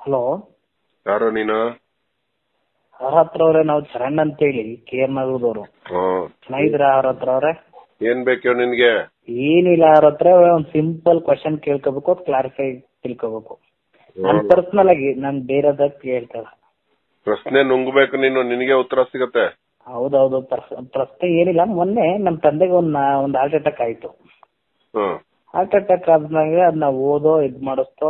Hello ಯಾರೋ ನೀನು ಅವ್ರ ಹತ್ರ ಅವ್ರೆ ನಾವು ಚರಣ್ ಅಂತೇಳಿ ಕೆ ಎಂ ನಗರದವ್ರು ಹ್ಮ್ ಚೆನ್ನಾಗಿದ್ದೀರಾ ಅವ್ರ ಹತ್ರ ಅವ್ರೆ ಏನ್ ಬೇಕು ನಿನ್ಗೆ ಏನಿಲ್ಲ ಅವ್ರ ಹತ್ರ ಒಂದ್ ಸಿಂಪಲ್ ಕ್ವಶನ್ ಕೇಳ್ಕೋಬೇಕು ಅದು ಕ್ಲಾರಿಫೈ ತಿಳ್ಕೋಬೇಕು ನಾನ್ ಪರ್ಸನಲ್ ಆಗಿ ನಾನ್ ಬೇರೆದ ಕೇಳ್ತಲ್ಲ ಪ್ರಶ್ನೆ ನುಂಗ್ಬೇಕು ನೀನು ನಿನಗೆ ಉತ್ತರ ಸಿಗತ್ತೆ ಹೌದೌದು ಪ್ರಸ್- ಪ್ರಶ್ನೆ ಏನಿಲ್ಲ ಮೊನ್ನೆ ನಮ್ ತಂದೆಗೆ ಒಂದ್ ನಾ- ಒಂದ್ ಹಾರ್ಟ್ ಅಟ್ಯಾಕ್ ಆಯ್ತು ಹ್ಮ್ ಹಾರ್ಟ್ ಅಟ್ಯಾಕ್ ಆದ್ಮೇಲೆ ಅದನ್ನ ಓದೋ ಇದ್ ಮಾಡಿಸ್ತೋ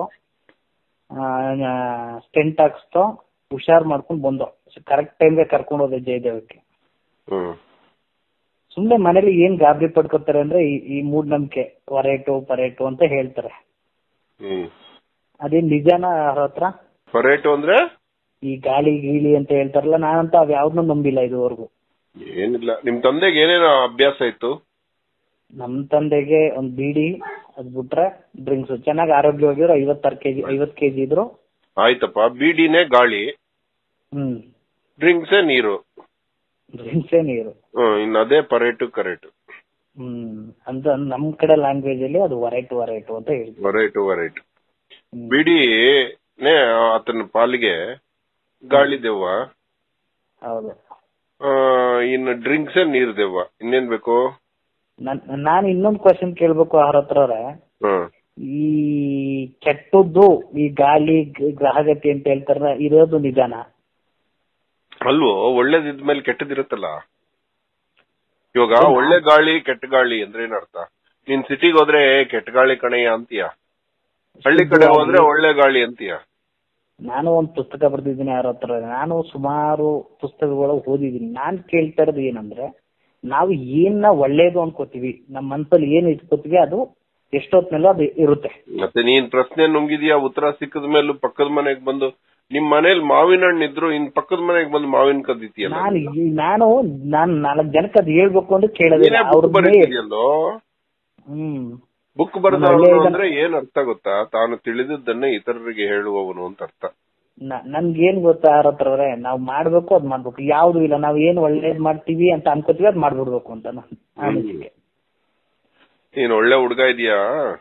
ಸ್ಟೆಂಟ್ ಹಾಕ್ಸ್ತೋ ಹುಷಾರ್ ಮಾಡ್ಕೊಂಡ್ ಬಂದೋ ಕರೆಕ್ಟ್ ಟೈಮ್ಗೆ ಕರ್ಕೊಂಡು ಹೋದೆ ಜಯದೇವಕ್ಕೆ ಹ್ಮ್ ಸುಮ್ನೆ ಮನೇಲಿ ಏನ್ ಗಾಬರಿ ಪಡ್ಕೊತಾರೆ ಅಂದ್ರೆ ಈ ಈ ಮೂಢನಂಬಿಕೆ ವರೇಟು ಪರೇಟು ಅಂತ ಹೇಳ್ತಾರೆ ಹ್ಮ್ ಅದೇನ್ ನಿಜಾನ ಅವ್ರ ಹತ್ರ ಪರೇಟು ಅಂದ್ರೆ ಈ ಗಾಳಿ ಗೀಳಿ ಅಂತ ಹೇಳ್ತಾರಲ್ಲ ನಾನಂತ ಅವ್ ಯಾವ್ದನ್ನೂ ನಂಬಿಲ್ಲ ಇದುವರೆಗೂ ಏನಿಲ್ಲ ನಿಮ್ ತಂದೆಗೆ ಏನೇನೋ ಅಭ್ಯಾಸ ಇತ್ತು ನಮ್ ತಂದೆಗೆ ಒಂದ್ ಬೀಡಿ ಅದ್ ಬಿಟ್ರೆ ಡ್ರಿಂಕ್ಸ್ ಚೆನ್ನಾಗಿ ಆರೋಗ್ಯವಾಗಿದ್ರು ಐವತ್ತಾರು ಕೆಜಿ ಐವತ್ ಕೆಜಿ ಇದ್ರು ಆಯ್ತಪ್ಪ ಬೀಡಿನೇ ಗಾಳಿ ಹ್ಮ್ ಡ್ರಿಂಕ್ಸೇ ನೀರು ಡ್ರಿಂಕ್ಸೇ ನೀರು ಹ್ಮ್ ಇನ್ ಅದೇ ಪರೇಟು ಕರೇಟು ಹ್ಮ್ ಅಂತ ನಮ್ ಕಡೆ ಲ್ಯಾಂಗ್ವೇಜ್ ಅಲ್ಲಿ ಅದು ವರೈಟು ವರೈಟು ಅಂತ ಹೇಳ್ತೀವಿ ವರೈಟು ವರೈಟು ಹ್ಮ್. ಬೀಡಿನೇ ಆತನ ಪಾಲಿಗೆ ಗಾಳಿ ದೆವ್ವ ಹೌದು ಆ, ಇನ್ನು ಡ್ರಿಂಕ್ಸೇ ನೀರ್ ದೆವ್ವ ಇನ್ನೇನ್ ಬೇಕು ನನ್ ನಾನ್ ಇನ್ನೊಂದ್ ಕ್ವಶನ್ ಕೇಳ್ಬೇಕು ಅವ್ರ ಹತ್ರ ಅವ್ರೆ. ಹ್ಮ್ ಈ ಕೆಟ್ಟದ್ದು ಈ ಗಾಳಿ ಗ- ಗ್ರಹಗತಿ ಅಂತ ಹೇಳ್ತಾರ ಇರೋದು ನಿಜಾನ ಅಲ್ವೋ ಒಳ್ಳೇದಿದ್ಮೇಲೆ ಕೆಟ್ಟದಿರುತ್ತಲ್ಲ ಇವಾಗ ಒಳ್ಳೆ ಗಾಳಿ ಕೆಟ್ಟ ಗಾಳಿ ಅಂದ್ರೆ ಏನ್ ಅರ್ಥ ನೀನ್ ಸಿಟಿಗೆ ಹೋದ್ರೆ "ಏ, ಕೆಟ್ಟ ಗಾಳಿ ಕಣಯ್ಯ ಅಂತೀಯ ಹಳ್ಳಿ ಕಡೆ ಹೋದ್ರೆ ಒಳ್ಳೆ ಗಾಳಿ ಅಂತೀಯ ನಾನು ಒಂದ್ ಪುಸ್ತಕ ಬರ್ದಿದ್ದೀನಿ ಅವ್ರ ಹತ್ರ ನಾನು ಸುಮಾರು ಪುಸ್ತಕಗಳು ಓದಿದೀನಿ ನಾನ್ ಕೇಳ್ತಾ ಇರೋದು ಏನಂದ್ರೆ ನಾವು ಏನ್ನ ಒಳ್ಳೇದು ಅನ್ಕೋತೀವಿ ನಮ್ಮ ಮನ್ಸಲ್ಲಿ ಏನ್ ಇಟ್ಕೋತೀವಿ ಅದು ಎಷ್ಟೊತ್ಮೇಲೂ ಅದು ಇರುತ್ತೆ ಮತ್ತೆ ನೀನ್ ಪ್ರಶ್ನೆ ನುಂಗಿದ್ಯಾ ಉತ್ತರ ಸಿಕ್ಕದ ಮೇಲೂ ಪಕ್ಕದ ಮನೆಗ್ ಬಂದು ನಿಮ್ ಮನೇಲಿ ಮಾವಿನ ಹಣ್ಣು ಇದ್ರು ಇನ್ ಪಕ್ಕದ ಮನೆಗ್ ಬಂದು ಮಾವಿನ ಕದ್ದಿತ್ಯಲ್ಲ ನಾನು ಈ- ನಾನು ನಾನ್ ನಾಲ್ಕ್ ಜನಕ್ಕೆ ಅದ್ ಹೇಳ್ಬೇಕು ಅಂತ ಕೇಳೋದಿಲ್ಲ ನೀನೇ ಬುಕ್ ಅವ್ರದ್ದೇ ಬರೀತಿದ್ಯಲ್ಲೋ ಹ್ಮ್ ಬುಕ್ ನಾನು ಬರೆದವನು ಒಳ್ಳೆಯದನ್ನ- ಅಂದ್ರೆ ಏನ್ ಅರ್ಥ ಗೊತ್ತಾ ತಾನು ತಿಳಿದದ್ದನ್ನೇ ಇತರರಿಗೆ ಹೇಳುವವನು ಅಂತ ಅರ್ಥ ನ- ನನ್ಗೇನ್ ಗೊತ್ತಾ ಯಾರ ಹತ್ರ ಅವ್ರೆ ನಾವ್ ಮಾಡ್ಬೇಕು ಅದ್ ಮಾಡ್ಬೇಕು ಯಾವ್ದು ಇಲ್ಲ ನಾವ್ ಏನ್ ಒಳ್ಳೇದ್ ಮಾಡ್ತೀವಿ ಅಂತ ಅನ್ಕೋತೀವಿ ಅದ್ ಮಾಡ್ಬಿಡ್ಬೇಕು ಅಂತ ನನ್ ಅನಿಸಿಕೆ ನೀನ್ ಒಳ್ಳೆ ಹುಡ್ಗ ಇದೀಯಾ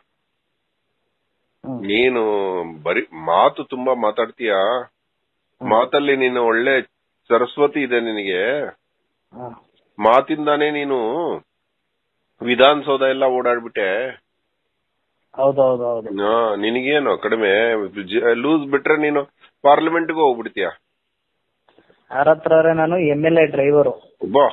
ಹ್ಮ್. ನೀನು ಬರೀ ಮಾತು ತುಂಬಾ ಮಾತಾಡ್ತೀಯಾ ಮಾತಲ್ಲಿ ನೀನು ಒಳ್ಳೆ ಸರಸ್ವತಿ ಇದೆ ನಿನಗೆ ಹ. ಮಾತಿಂದಾನೇ ನೀನು ವಿಧಾನಸೌಧ ಎಲ್ಲ ಓಡಾಡ್ಬಿಟ್ಟೆ ಹೌದೌದೌದು ಆ, ನಿನಗೇನು ಕಡಿಮೆ ಲೂಸ್ ಬಿಟ್ರೆ ನೀನು ಪಾರ್ಲಿಮೆಂಟ್ಗೆ ಹೋಗ್ಬಿಡ್ತೀಯ ಯಾರ ಹತ್ರ ಅವ್ರೆ ನಾನು ಎಮ್ ಎಲ್ ಎ ಡ್ರೈವರು ಬಾ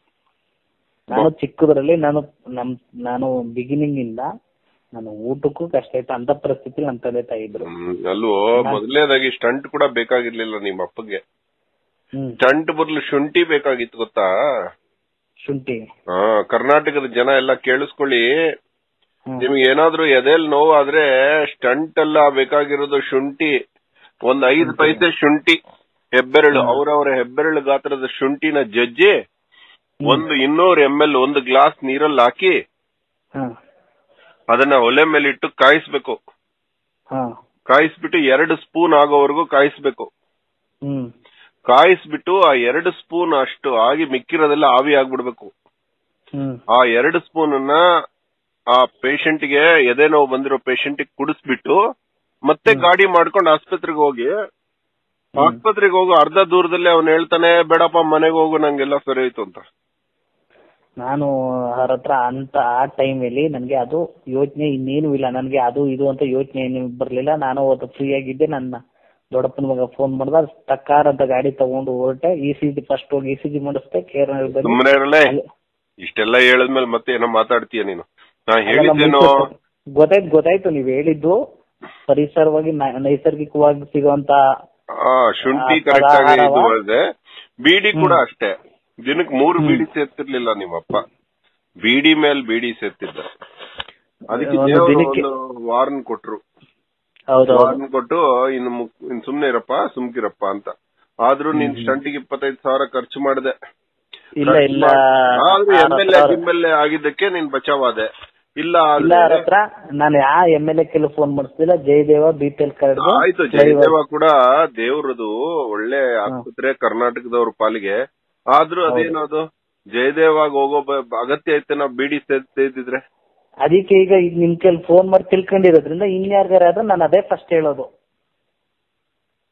ನಾನು ಚಿಕ್ಕದ್ರಲ್ಲಿ ನಾನು ನಮ್ ನಾನು ಬಿಗಿನಿಂಗ್ ಇಂದ ನಾನು ಊಟಕ್ಕೂ ಕಷ್ಟ ಇತ್ತು ಅಂತ ಪರಿಸ್ಥಿತಿ ನಮ್ ತಂದೆ ತಾಯಿ ಇದ್ರು ಹ್ಮ್, ಅಲ್ವೋ ಮೊದಲನೇದಾಗಿ ಸ್ಟಂಟ್ ಕೂಡ ಬೇಕಾಗಿರ್ಲಿಲ್ಲ ನಿಮ್ಮ ಅಪ್ಪಗೆ ಹ್ಮ್ ಸ್ಟಂಟ್ ಬದಲು ಶುಂಠಿ ಬೇಕಾಗಿತ್ತು ಗೊತ್ತಾ ಶುಂಠಿ ಹಾ ಕರ್ನಾಟಕದ ಜನ ಎಲ್ಲ ಕೇಳಿಸ್ಕೊಳ್ಳಿ ಹ್ಮ್. ನಿಮ್ಗೆ ಏನಾದ್ರೂ ಎದೆಲ್ ನೋವಾದ್ರೆ ಸ್ಟಂಟ್ ಎಲ್ಲ ಬೇಕಾಗಿರೋದು ಶುಂಠಿ ಒಂದ್ ಐದು ಪೈಸೆ ಶುಂಠಿ ಹೆಬ್ಬೆರಳು ಅವರವರ ಹೆಬ್ಬೆರಳು ಗಾತ್ರದ ಶುಂಠಿನ ಜಜ್ಜಿ ಒಂದು ಇನ್ನೂರು ಎಂ ಎಲ್ ಒಂದು ಗ್ಲಾಸ್ ನೀರಲ್ಲಿ ಹಾಕಿ ಹ ಅದನ್ನ ಒಲೆ ಮೇಲೆ ಇಟ್ಟು ಕಾಯಿಸ್ಬೇಕು ಹ ಕಾಯಿಸ್ಬಿಟ್ಟು ಎರಡು ಸ್ಪೂನ್ ಆಗೋವರೆಗೂ ಕಾಯಿಸ್ಬೇಕು ಹ್ಮ್ ಕಾಯಿಸ್ಬಿಟ್ಟು ಆ ಎರಡು ಸ್ಪೂನ್ ಅಷ್ಟು ಆಗಿ ಮಿಕ್ಕಿರೋದೆಲ್ಲ ಆವಿ ಆಗ್ಬಿಡ್ಬೇಕು ಹ್ಮ್ ಆ ಎರಡು ಸ್ಪೂನ್ ಅನ್ನ ಆ patient ಗೆ ಎದೆ ನೋವು ಬಂದಿರೋ patient ಗೆ ಕುಡಿಸ್ಬಿಟ್ಟು ಮತ್ತೆ ಗಾಡಿ ಮಾಡ್ಕೊಂಡು ಆಸ್ಪತ್ರೆಗೆ ಹೋಗಿ ಆಸ್ಪತ್ರೆಗೆ ಹೋಗೋ ಅರ್ಧ ದೂರದಲ್ಲಿ ಅವ್ನು ಹೇಳ್ತಾನೆ ಬೇಡಪ್ಪ ಮನೆಗೆ ಹೋಗು ನಂಗೆಲ್ಲ ಸರಿ ಹೋಯ್ತು ಅಂತ ನಾನು ಅವ್ರ ಹತ್ರ ಅಂತ ಆ ಟೈಮಲ್ಲಿ ನನಗೆ ಅದು ಯೋಚನೆ ಇನ್ನೇನು ಇಲ್ಲ ನನಗೆ ಅದು ಇದು ಅಂತ ಯೋಚನೆ ಏನು ಬರ್ಲಿಲ್ಲ ನಾನು ಅವತ್ತು ಫ್ರೀ ಆಗಿದ್ದೆ ನನ್ನ ದೊಡ್ಡಪ್ಪನ ಮಗ ಫೋನ್ ಮಾಡ್ದ ಟಕ್ಕಾರ್ ಅಂತ ಗಾಡಿ ತಗೊಂಡು ಹೊರಟೆ ಇ ಸಿ ಜಿ ಫಸ್ಟ್ ಹೋಗಿ ಇ ಸಿ ಜಿ ಮಾಡಿಸ್ದೆ ಕೇರ್ ಸುಮ್ಮನೆ ಇರಲೇ ಇಷ್ಟೆಲ್ಲ ಹೇಳಿದ್ಮೇಲೆ ಮತ್ತೆ ಏನೋ ಮಾತಾಡ್ತೀಯ ನೀನು ನಾ ಹೇಳಿದ್ದೇನೋ ಗೊತ್ತಾಯ್ತು ಗೊತ್ತಾಯ್ತು ನೀವ್ ಹೇಳಿದ್ದು ಪರಿಸರವಾಗಿ ನೈ- ನೈಸರ್ಗಿಕವಾಗಿ ಸಿಗುವಂತ ಆ ಶುಂಠಿ ಆ, ಕರೆಕ್ಟ್ ಆಗಿ ಇದು ಪದಾಹಾರವ? ಮಾಡಿದೆ ಬೀಡಿ ಕೂಡ ಅಷ್ಟೇ ದಿನಕ್ಕೆ ಮೂರು ಬೀಡಿ ಸೇರ್ತಿರ್ಲಿಲ್ಲ ನಿಮ್ಮಪ್ಪ ಬೀಡಿ ಮೇಲ್ ಬೀಡಿ ಸೇರ್ತಿದ್ದ ಅದಕ್ಕೆ ಒಂದು ದೇವ್ರು ದಿನಕ್ಕೆ- ಒಂದು ವಾರ್ನ್ ಕೊಟ್ರು ಹೌದೌದು ವಾರ್ನ್ ಕೊಟ್ಟು ಇನ್ನು ಮು- ಇನ್ ಸುಮ್ನೆ ಇರಪ್ಪ ಸುಮ್ಕಿರಪ್ಪ ಅಂತ ಆದ್ರೂ ನೀನ್ ಸ್ಟಂಟಿಗೆ ಇಪ್ಪತ್ತೈದು ಸಾವಿರ ಖರ್ಚು ಮಾಡಿದೆ ಇಲ್ಲ ಇಲ್ಲ ಆದ್ರೂ ಅವ್ರ ಎಂ ಎಲ್ ಎ ಹತ್ರ- ಎಂ ಎಲ್ ಎ ಆಗಿದ್ದಕ್ಕೆ ನೀನ್ ಬಚಾವಾದೆ ಇಲ್ಲ ಇಲ್ಲ ಅವ್ರ ಆದ್ರೆ ಹತ್ರ ನಾನು ಯಾ ಎಮ್ ಎಲ್ ಎ ಕೆಲ ಫೋನ್ ಮಾಡಿಸ್ತಿಲ್ಲ Jayadeva B P L card ಆಯ್ತು ಜಯದೇವ ಕೂಡ ದೇವ್ರದು ಒಳ್ಳೆ ಆಸ್ಪತ್ರೆ ಕರ್ನಾಟಕದವ್ರ ಪಾಲಿಗೆ ಆದ್ರೂ ಅದೇನು ಅದು ಜಯದೇವಾಗ ಹೋಗೋ ಬ- ಅಗತ್ಯ ಐತೆ ನಾವು ಬಿಡಿ ಸೇದಿದ್ರೆ ಅದಕ್ಕೆ ಈಗ ಈಗ ನಿಮ್ ಕೈಲಿ ಫೋನ್ ಮಾಡಿ ತಿಳ್ಕೊಂಡಿರೋದ್ರಿಂದ ಇನ್ಯಾರ್ಗಾರ ಆದ್ರೆ ನಾನು ಅದೇ ಫಸ್ಟ್ ಹೇಳೋದು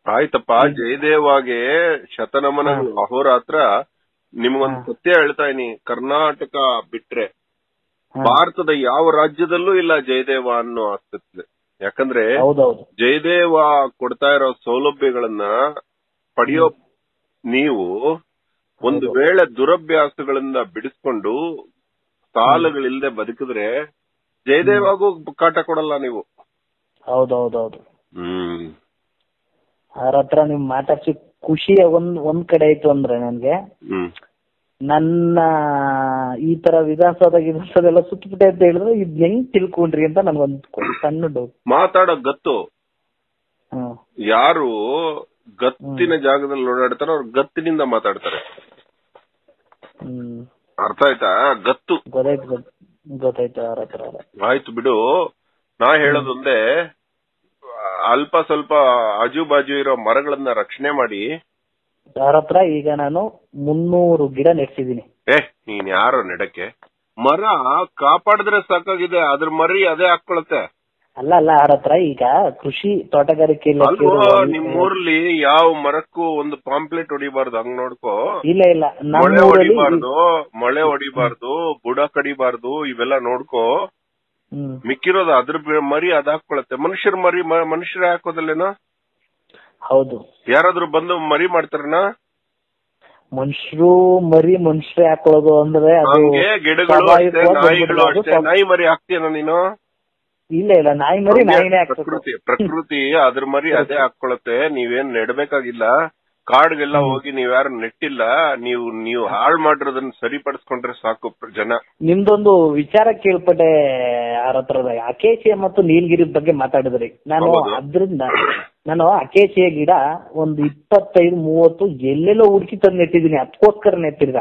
ಆಯ್ತಪ್ಪ ಜಯದೇವಾಗೆ ಶತನಮನಗಳು ಅಹೋರಾತ್ರ ನಿಮ್ಗೊಂದು ಸತ್ಯ ಹೇಳ್ತಾ ಇದೀನಿ ಕರ್ನಾಟಕ ಬಿಟ್ರೆ ಭಾರತದ ಯಾವ ರಾಜ್ಯದಲ್ಲೂ ಇಲ್ಲ ಜಯದೇವ ಅನ್ನೋ ಆಸ್ಪತ್ರೆ ಯಾಕಂದ್ರೆ ಹೌದೌದು ಜಯದೇವ ಕೊಡ್ತಾ ಇರೋ ಸೌಲಭ್ಯಗಳನ್ನ ಪಡೆಯೋ ನೀವು ಒಂದು ವೇಳೆ ದುರಭ್ಯಾಸಗಳಿಂದ ಬಿಡಿಸ್ಕೊಂಡು ಸಾಲಗಳಿಲ್ದೆ ಬದುಕಿದ್ರೆ ಜಯದೇವಾಗೂ ಕಾಟ ಕೊಡಲ್ಲ ನೀವು ಹೌದೌದೌದು ಹ್ಮ್ ಅವ್ರ ಹತ್ರ ನಿಮ್ ಮಾತಾಡ್ಸಿ ಖುಷಿ ಒಂದ್ ಒಂದ್ ಕಡೆ ಆಯ್ತು ಅಂದ್ರೆ ನನ್ಗೆ ಹ್ಮ್ ನನ್ನ ಈ ತರ ವಿಧಾನಸೌಧ ವಿಧಾನಸೌಧೆಲ್ಲ ಸುತ್ತಬಿಟ್ಟೆ ಅಂತ ಹೇಳಿದ್ರೆ ಇದ್ ಹೆಂಗ್ ತಿಳ್ಕೊಂಡ್ರಿ ಅಂತ ನನ್ಗೊಂದ್ ಸಣ್ಣ ಡೌಟ್ ಮಾತಾಡೋ ಗತ್ತು ಹ್ಮ್ ಯಾರು ಗತ್ತಿನ ಜಾಗದಲ್ಲಿ ಓಡಾಡ್ತಾರೋ ಅವ್ರು ಗತ್ತಿನಿಂದ ಮಾತಾಡ್ತಾರೆ ಹ್ಮ್ ಅರ್ಥ ಆಯ್ತಾ ಗತ್ತು ಗೊತ್ತಾಯ್ತು ಗೊತ್- ಗೊತ್ತಾಯ್ತು ಅವ್ರ ಹತ್ರ ಆಯ್ತು ಬಿಡು ನಾ ಹೇಳೋದೊಂದೇ ಅಲ್ಪ ಸ್ವಲ್ಪ ಆಜು ಬಾಜು ಇರೋ ಮರಗಳನ್ನ ರಕ್ಷಣೆ ಮಾಡಿ ಅವ್ರ ಹತ್ರ ಈಗ ನಾನು ಮುನ್ನೂರು ಗಿಡ ನೆಡ್ಸಿದೀನಿ ಏ ನೀನ್ ಯಾರೋ ನೆಡಕ್ಕೆ ಮರ ಕಾಪಾಡಿದ್ರೆ ಸಾಕಾಗಿದೆ ಅದ್ರ ಮರಿ ಅದೇ ಹಾಕೊಳತ್ತೆ ಅಲ್ಲ ಅಲ್ಲ ಅವ್ರ ಹತ್ರ ಈಗ ಕೃಷಿ ತೋಟಗಾರಿಕೆ ಇಲಾಖೆ ಅಲ್ವೋ ಇರುವ- ನಿಮ್ ಊರ್ಲಿ ಯಾವ ಮರಕ್ಕೂ ಒಂದು ಪಾಂಪ್ಲೆಟ್ ಹೊಡಿಬಾರ್ದು ಹಂಗ್ ನೋಡ್ಕೋ ಇಲ್ಲ ಇಲ್ಲ ಮಳೆ ನಮ್ಮ ಊರಲ್ಲಿ ಹೊಡಿಬಾರ್ದು ಮಳೆ ಹೊಡಿಬಾರ್ದು ಬುಡ ಕಡಿಬಾರ್ದು ಇವೆಲ್ಲ ನೋಡ್ಕೋ ಹ್ಮ್ ಮಿಕ್ಕಿರೋದು ಅದ್ರ ಬೆ- ಮರಿ ಅದ್ ಹಾಕೊಳತ್ತೆ ಮನುಷ್ಯರ ಮರಿ ಮ- ಮನುಷ್ಯರೇ ಹಾಕೋದಲ್ಲೇನೋ ಹೌದು ಯಾರಾದ್ರೂ ಬಂದು ಮರಿ ಮಾಡ್ತಾರನ ಮನುಷ್ಯರು ಮರಿ ಮನುಷ್ಯರೇ ಹಾಕೊಳ್ಳೋದು ಅಂದ್ರೆ ಅದು ಹಂಗೆ ಗಿಡಗಳು ಅಷ್ಟೇ ಸ್ವಾಭಾವಿಕವಾಗಿ ನಾಯಿಗಳು ಬಂದ್ಬಿಡೋದು. ಅಷ್ಟೇ ನಾಯಿ ಮರಿ ಹಾಕ್ತೀಯನ ನೀನು ಇಲ್ಲ ಇಲ್ಲ ನಾಯಿ ಮರಿ ನಾಯಿನೇ ಹಾಕ್ಬೇಕು ಪ್ರಕೃತಿ ಪ್ರಕೃತಿ ಅದ್ರ ಮರಿ ಅದೇ ಹಾಕೊಳತ್ತೆ ನೀವೇನ್ ನೆಡ್ಬೇಕಾಗಿಲ್ಲ ಕಾಡ್ಗೆಲ್ಲ ಹೋಗಿ ನೀವ್ಯಾರು ನೆಟ್ಟಿಲ್ಲ ನೀವು ನೀವು ಹಾಳ್ ಮಾಡಿರೋದನ್ನ ಸರಿಪಡಿಸ್ಕೊಂಡ್ರೆ ಸಾಕು ಪ್ರ- ಜನ ನಿಮ್ದೊಂದು ವಿಚಾರ ಕೇಳ್ಪಟ್ಟೆ ಅವ್ರ ಹತ್ರ ಅಕೇಶಿಯ ಮತ್ತು ನೀಲಗಿರಿ ಬಗ್ಗೆ ಮಾತಾಡಿದ್ರಿ ನಾನು ಹೌದು. ಅದ್ರಿಂದ ನಾನು ಅಕೇಶಿಯ ಗಿಡ ಒಂದು ಇಪ್ಪತ್ತೈದು ಮೂವತ್ತು ಎಲ್ಲೆಲ್ಲೋ ಹುಡುಕಿ ತಂದು ನೆಟ್ಟಿದ್ದೀನಿ ಅದಕ್ಕೋಸ್ಕರ ನೆಟ್ಟಿರ್ದ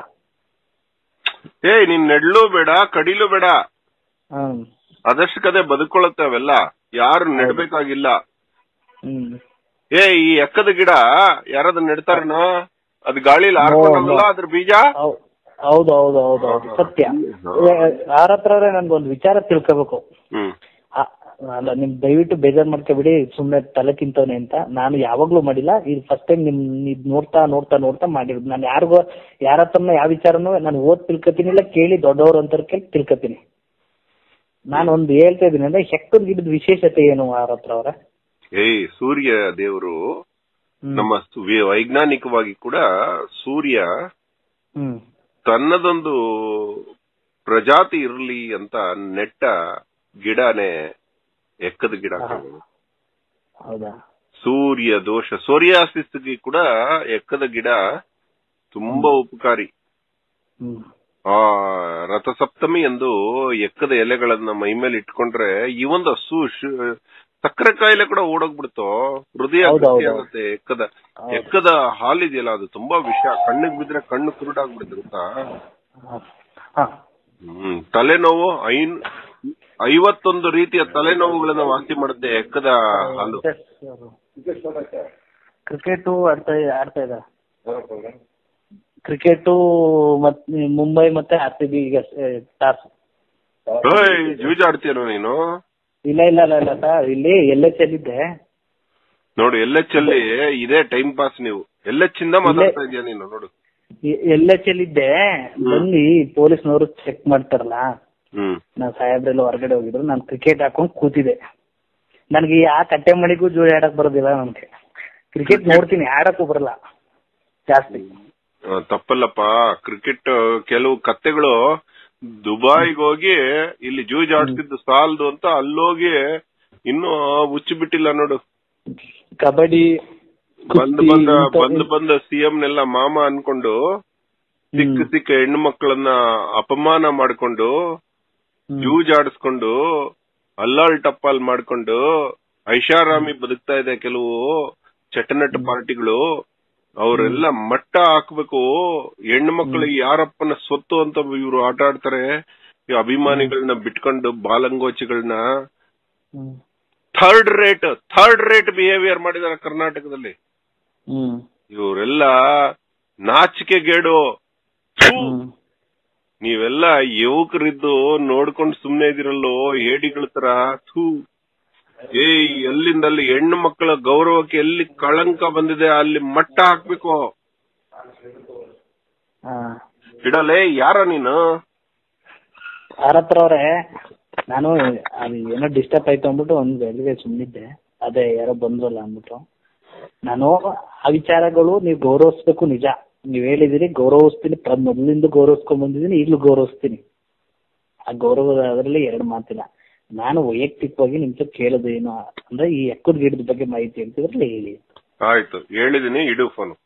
ಏ ನೀನ್ ನೆಡ್ಲು ಬೇಡ ಕಡಿಲು ಬೇಡ ಹ್ಮ್ ಅದಷ್ಟಕ್ಕದೆ ಬದುಕೊಳ್ಳುತ್ತೆ ಅವೆಲ್ಲ ಯಾರು ನೆಡ್ಬೇಕಾಗಿಲ್ಲ ಹ್ಮ್ ಏ ಈ ಎಕ್ಕದ ಗಿಡ ಯಾರಾದ್ರೂ ನೆಡ್ತಾರನ ಅದ್ ಗಾಳಿಲಿ ಹಾರ್ಕೊಂಡಲ್ಲ ಅದ್ರ ಬೀಜ ಹೌ- ಹೌದು ಹೌದು ಹೌದು ಹೌದು ಸತ್ಯ ಅವ್ರ ಹತ್ರ ನನ್ಗೊಂದು ವಿಚಾರ ತಿಳ್ಕೋಬೇಕು ಹ್ಮ್ ಆ- ಅಲ್ಲ ನಿಮ್ ದಯವಿಟ್ಟು ಬೇಜಾರ್ ಮಾಡ್ಕೊಬಿಡಿ ಸುಮ್ನೆ ತಲೆ ತಿಂತವನೆ ಅಂತ ನಾನು ಯಾವಾಗ್ಲೂ ಮಾಡಿಲ್ಲ ಇದು ಫಸ್ಟ್ ಟೈಮ್ ನಿಮ್ ಇದ್ ನೋಡ್ತಾ ನೋಡ್ತಾ ನೋಡ್ತಾ ಮಾಡಿರೋದು ನಾನು ಯಾರಿಗೋ ಯಾರ ಹತ್ರನೂ ಯಾವ ವಿಚಾರನೂ ನಾನು ಓದ್ ತಿಳ್ಕೊತೀನಿ ಇಲ್ಲ ಕೇಳಿ ದೊಡ್ಡವ್ರು ಅಂತ ಕೇಳಿ ತಿಳ್ಕೊತೀನಿ ನಾನು ಒಂದು ಹೇಳ್ತಾ ಇದೀನಿ ಅಂದ್ರೆ ಹೆಕ್ಕದ ಗಿಡದ ವಿಶೇಷತೆ ಏನು ಅವ್ರ ಹತ್ರ ಅವರ ಏಯ್ ಸೂರ್ಯ ದೇವರು ನಮ್ಮ ಸು- ವಿ- ವೈಜ್ಞಾನಿಕವಾಗಿ ಕೂಡ ಸೂರ್ಯ ಹ್ಮ್ ತನ್ನದೊಂದು ಪ್ರಜಾತಿ ಇರಲಿ ಅಂತ ನೆಟ್ಟ ಗಿಡನೇ ಎಕ್ಕದ ಗಿಡ ಕಣೋ. ಹೌದಾ ಸೂರ್ಯ ದೋಷ ಸೋರಿಯಾಸಿಸ್ಗೆ ಕೂಡ ಎಕ್ಕದ ಗಿಡ ತುಂಬಾ ಉಪಕಾರಿ ಹ್ಮ್ ಆ ರಥಸಪ್ತಮಿ ಎಂದು ಎಕ್ಕದ ಎಲೆಗಳನ್ನ ಮೈಮೇಲೆ ಇಟ್ಕೊಂಡ್ರೆ ಈ ಒಂದು ಹಸು ಶು- ಸಕ್ಕರೆ ಕಾಯಿಲೆ ಕೂಡ ಓಡೋಗ್ಬಿಡ್ತೋ ಹೃದಯ ಹೌದು, ಗಟ್ಟಿ ಹೌದು. ಆಗುತ್ತೆ ಎಕ್ಕದ ಹೌದು. ಎಕ್ಕದ ಹಾಲಿದೆಯಲ್ಲ ಅದು ತುಂಬಾ ವಿಷ ಕಣ್ಣಿಗೆ ಬಿದ್ರೆ ಕಣ್ಣು ಕುರುಡಾಗ್ಬಿಡುತ್ತೆ ಗೊತ್ತಾ ಹಾ ಹ್ಮ್ ತಲೆನೋವು ಐನ್ ಐವತ್ತೊಂದು ರೀತಿಯ ತಲೆನೋವುಗಳನ್ನ ವಾಸಿ ಮಾಡುತ್ತೆ ಎಕ್ಕದ ಹಾಲು ಕ್ರಿಕೆಟ್ ಆಡ್ತಾ ಆಡ್ತಾ ಇದ್ದಾರೆ ಕ್ರಿಕೆಟ್ ಮತ್ ಮುಂಬೈ ಮತ್ತೆ ಆರ್ ಸಿ ಬಿ ಈಗ ಟಾಸ್ ಏಯ್ ಜೂಜಾಡ್ತೀಯನೋ ನೀನು ಇಲ್ಲ ಇಲ್ಲ ಇಲ್ಲ ಇಲ್ಲ ಸರ್ ಇಲ್ಲಿ ಎಲ್ ಎಚ್ ಎಲ್ ಇದ್ದೆ ನೋಡು ಎಲ್ ಎಚ್ ಅಲ್ಲಿ ಇದೇ ಟೈಮ್ ಪಾಸ್ ನೀವು ಎಲ್ ಎಚ್ ಇಂದ ಮಾತಾಡ್ತಾ ಇದೀಯ ನೀನು ನೋಡು ಎಲ್ ಎಚ್ ಎಲ್ ಇದ್ದೆ ಬಂದು ಪೊಲೀಸ್ನವರು ಚೆಕ್ ಮಾಡ್ತಾರಲ್ಲ ಹ್ಮ್ ನಾನ್ ಸಾಹೇಬ್ರೆಲ್ಲ ಹೊರಗಡೆ ಹೋಗಿದ್ರು ನಾನು ಕ್ರಿಕೆಟ್ ಹಾಕೊಂಡ್ ಕೂತಿದ್ದೆ ನನಗೆ ಆ ಕಟ್ಟೆ ಮಣಿಗೂ ಜೋಡಿ ಆಡಕ್ ಬರೋದಿಲ್ಲ ನನ್ಗೆ ಕ್ರಿಕೆಟ್ ನೋಡ್ತೀನಿ ಆಡಕ್ಕೂ ಬರಲ್ಲ ಜಾಸ್ತಿ ಆ, ತಪ್ಪಲ್ಲಪ್ಪ ಕ್ರಿಕೆಟ್ ಕೆಲವು ಕತ್ತೆಗಳು ದುಬಾಯಿಗೆ ಹೋಗಿ ಇಲ್ಲಿ ಜೂಜ್ ಆಡ್ತಿದ್ದು ಸಾಲದು ಅಂತ ಅಲ್ಲೋಗಿ ಇನ್ನೂ ಹುಚ್ಚಿ ಬಿಟ್ಟಿಲ್ಲ ನೋಡು ಕಬಡ್ಡಿ ಬಂದ್ ಕುಸ್ತಿ, ಬಂದ ಇಂಥ- ಬಂದ್ ಬಂದ ಸಿಎಂ ನೆಲ್ಲ ಮಾಮ ಅನ್ಕೊಂಡು ಸಿಕ್ಕ ಹ್ಮ್. ಸಿಕ್ಕ ಹೆಣ್ಣು ಮಕ್ಕಳನ್ನ ಅಪಮಾನ ಮಾಡ್ಕೊಂಡು ಹ್ಮ್. ಜೂಜ್ ಆಡಿಸ್ಕೊಂಡು ಅಲ್ಲಾಳ್ ಟಪ್ಪಾಲ್ ಮಾಡ್ಕೊಂಡು ಐಷಾರಾಮಿ ಬದುಕ್ತಾ ಇದೆ ಕೆಲವು ಚಟನಟ ಪಾರ್ಟಿಗಳು ಅವರೆಲ್ಲ ಮಟ್ಟ ಹಾಕ್ಬೇಕು ಹೆಣ್ಣು ಮಕ್ಕಳಿಗೆ ಯಾರಪ್ಪನ ಸ್ವತ್ತು ಅಂತ ಇವ್ರು ಆಟ ಆಡ್ತಾರೆ ಈ ಅಭಿಮಾನಿಗಳನ್ನ ಬಿಟ್ಕೊಂಡು ಬಾಲಂಗೋಚಿಗಳನ್ನ ಹ್ಮ್. Third rate third rate behaviour ಮಾಡಿದಾರೆ ಕರ್ನಾಟಕದಲ್ಲಿ ಹ್ಮ್. ಇವರೆಲ್ಲ ನಾಚಿಕೆಗೇಡು ಥು. ಹ್ಮ್. ನೀವೆಲ್ಲ ಯುವಕರಿದ್ದು ನೋಡ್ಕೊಂಡು ಸುಮ್ನೆ ಇದಿರಲ್ಲೋ ಹೇಡಿಗಳ ತರ ಥೂ ಏಯ್ ಎಲ್ಲಿಂದ ಅಲ್ಲಿ ಹೆಣ್ಣು ಮಕ್ಕಳ ಗೌರವಕ್ಕೆ ಎಲ್ಲಿ ಕಳಂಕ ಬಂದಿದೆ ಅಲ್ಲಿ ಮಟ್ಟ ಹಾಕ್ಬೇಕು ಹಾ ಇಡಲೇ ಯಾರ ನೀನು ಯಾರ ಹತ್ರ ಅವ್ರೆ ನಾನು ಅದು ಏನೋ ಡಿಸ್ಟರ್ಬ್ ಆಯ್ತು ಅಂದ್ಬಿಟ್ಟು ಒಂದು ಬೆಳಗ್ಗೆ ಸುಮ್ಮನಿದ್ದೆ ಅದೇ ಯಾರೋ ಬಂದ್ರಲ್ಲ ಅಂದ್ಬಿಟ್ಟು ನಾನು ಆ ವಿಚಾರಗಳು ನೀವು ಗೌರವಿಸ್ಬೇಕು ನಿಜ ನೀವ್ ಹೇಳಿದಿರಿ ಗೌರವಿಸ್ತೀನಿ ಪ್ರ ಮೊದಲಿಂದ ಗೌರವಿಸ್ಕೊಂಡ್ ಬಂದಿದ್ದೀನಿ ಈಗಲೂ ಗೌರವಿಸ್ತೀನಿ ಆ ಗೌರವದ ಅದರಲ್ಲಿ ಎರಡು ಮಾತಿಲ್ಲ ನಾನು ವೈಯಕ್ತಿಕವಾಗಿ ನಿಮ್ಗೆ ಕೇಳೋದು ಏನು ಅಂದ್ರೆ ಈ ಎಕ್ಕದ ಗಿಡದ ಬಗ್ಗೆ ಮಾಹಿತಿ ಅಂತಿದ್ರಲ್ಲಿ ಹೇಳಿ ಆಯ್ತು ಹೇಳಿದೀನಿ ಇಡು ಫೋನ್